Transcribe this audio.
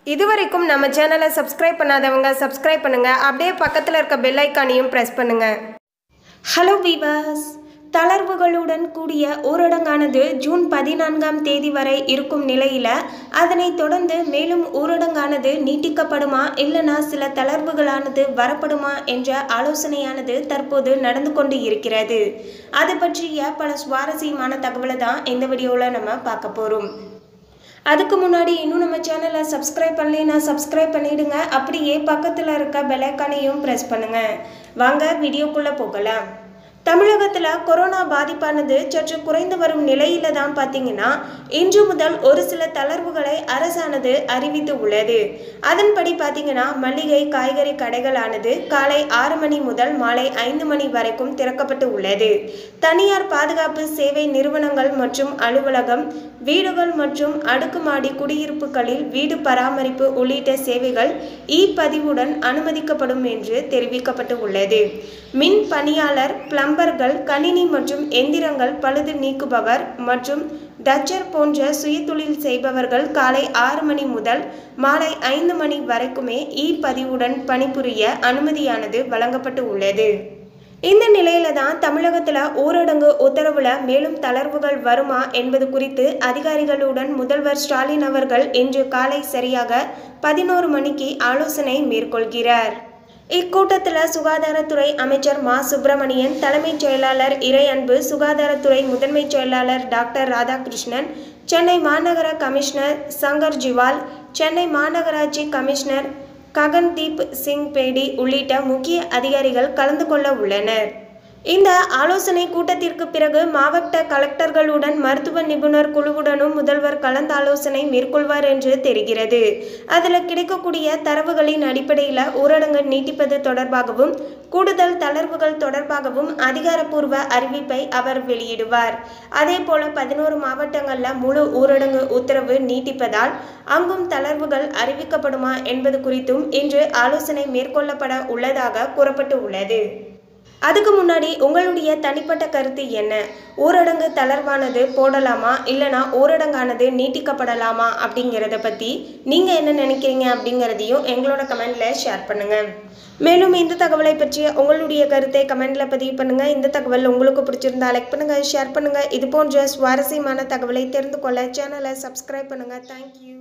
இதுவரைக்கும் நம்ம சேனலை சப்ஸ்கிரைப் பண்ணாதவங்க சப்ஸ்கிரைப் பண்ணுங்க அப்படியே பக்கத்தில் இருக்க பெல் ஐக்கானையும் ப்ரெஸ் பண்ணுங்க ஹலோ வீவர்ஸ் தளர்வுகளுடன் கூடிய ஊரடங்கானது ஜூன் பதினான்காம் தேதி வரை இருக்கும் நிலையில் அதனைத் தொடர்ந்து மேலும் ஊரடங்கானது நீட்டிக்கப்படுமா இல்லைனா சில தளர்வுகளானது வரப்படுமா என்ற ஆலோசனையானது தற்போது நடந்து கொண்டு இருக்கிறது அது பற்றிய பல சுவாரஸ்யமான தகவலை தான் இந்த வீடியோவில் நம்ம பார்க்க போகிறோம் அதுக்கு முன்னாடி இன்னும் நம்ம சேனலை சப்ஸ்கிரைப் பண்ணலைன்னா சப்ஸ்கிரைப் பண்ணிடுங்க அப்படியே பக்கத்தில் இருக்க பெலைக்கானையும் ப்ரெஸ் பண்ணுங்க வாங்க வீடியோக்குள்ளே போகலாம் தமிழகத்தில் கொரோனா பாதிப்பானது சற்று குறைந்து வரும் நிலையில தான் பார்த்தீங்கன்னா இன்று முதல் ஒரு சில தளர்வுகளை அரசானது அறிவித்து உள்ளது அதன்படி பார்த்தீங்கன்னா மளிகை காய்கறி கடைகளானது காலை ஆறு மணி முதல் மாலை ஐந்து மணி வரைக்கும் திறக்கப்பட்டு உள்ளது தனியார் பாதுகாப்பு சேவை நிறுவனங்கள் மற்றும் அலுவலகம் வீடுகள் மற்றும் அடுக்குமாடி குடியிருப்புகளில் வீடு பராமரிப்பு உள்ளிட்ட சேவைகள் இ பதிவுடன் அனுமதிக்கப்படும் என்று தெரிவிக்கப்பட்டு உள்ளது மின் பணியாளர் பிளம்பர்கள் கணினி மற்றும் எந்திரங்கள் பழுது நீக்குபவர் மற்றும் தச்சர் போன்ற சுயதொழில் செய்பவர்கள் காலை ஆறு மணி முதல் மாலை ஐந்து மணி வரைக்குமே இ பதிவுடன் பணிபுரிய அனுமதியானது வழங்கப்பட்டு உள்ளது இந்த நிலையில தான் தமிழகத்தில் ஊரடங்கு உத்தரவுல மேலும் தளர்வுகள் வருமா என்பது குறித்து அதிகாரிகளுடன் முதல்வர் ஸ்டாலின் அவர்கள் இன்று காலை சரியாக பதினோரு மணிக்கு ஆலோசனை மேற்கொள்கிறார் இக்கூட்டத்தில் சுகாதாரத்துறை அமைச்சர் மா சுப்பிரமணியன் தலைமைச் செயலாளர் இறையன்பு சுகாதாரத்துறை முதன்மை செயலாளர் டாக்டர் ராதாகிருஷ்ணன் சென்னை மாநகர கமிஷனர் சங்கர் ஜிவால் சென்னை மாநகராட்சி கமிஷனர் ககன்தீப் சிங் பேடி உள்ளிட்ட முக்கிய அதிகாரிகள் கலந்து கொள்ள உள்ளனர் இந்த ஆலோசனை கூட்டத்திற்கு பிறகு மாவட்ட கலெக்டர்களுடன் மருத்துவ நிபுணர் குழுவுடனும் முதல்வர் கலந்தாலோசனை மேற்கொள்வார் என்று தெரிகிறது அதில் கிடைக்கக்கூடிய தரவுகளின் அடிப்படையில் ஊரடங்கு நீட்டிப்பது தொடர்பாகவும் கூடுதல் தளர்வுகள் தொடர்பாகவும் அதிகாரப்பூர்வ அறிவிப்பை அவர் வெளியிடுவார் அதே போல பதினோரு மாவட்டங்களில் முழு ஊரடங்கு உத்தரவு நீட்டிப்பதால் அங்கும் தளர்வுகள் அறிவிக்கப்படுமா என்பது குறித்தும் இன்று ஆலோசனை மேற்கொள்ளப்பட உள்ளதாக கூறப்பட்டு உள்ளது அதுக்கு முன்னாடி உங்களுடைய தனிப்பட்ட கருத்து என்ன ஊரடங்கு தளர்வானது போடலாமா இல்லைனா ஊரடங்கானது நீட்டிக்கப்படலாமா அப்படிங்கிறத பற்றி நீங்கள் என்ன நினைக்கிறீங்க அப்படிங்கிறதையும் எங்களோட கமெண்டில் ஷேர் பண்ணுங்கள் மேலும் இந்த தகவலை பற்றிய உங்களுடைய கருத்தை கமெண்டில் பதிவு பண்ணுங்கள் இந்த தகவல் உங்களுக்கு பிடிச்சிருந்தா லைக் பண்ணுங்கள் ஷேர் பண்ணுங்கள் இது போன்ற சுவாரஸ்யமான தகவலை தெரிந்து கொள்ள சேனலை சப்ஸ்கிரைப் பண்ணுங்கள் தேங்க்யூ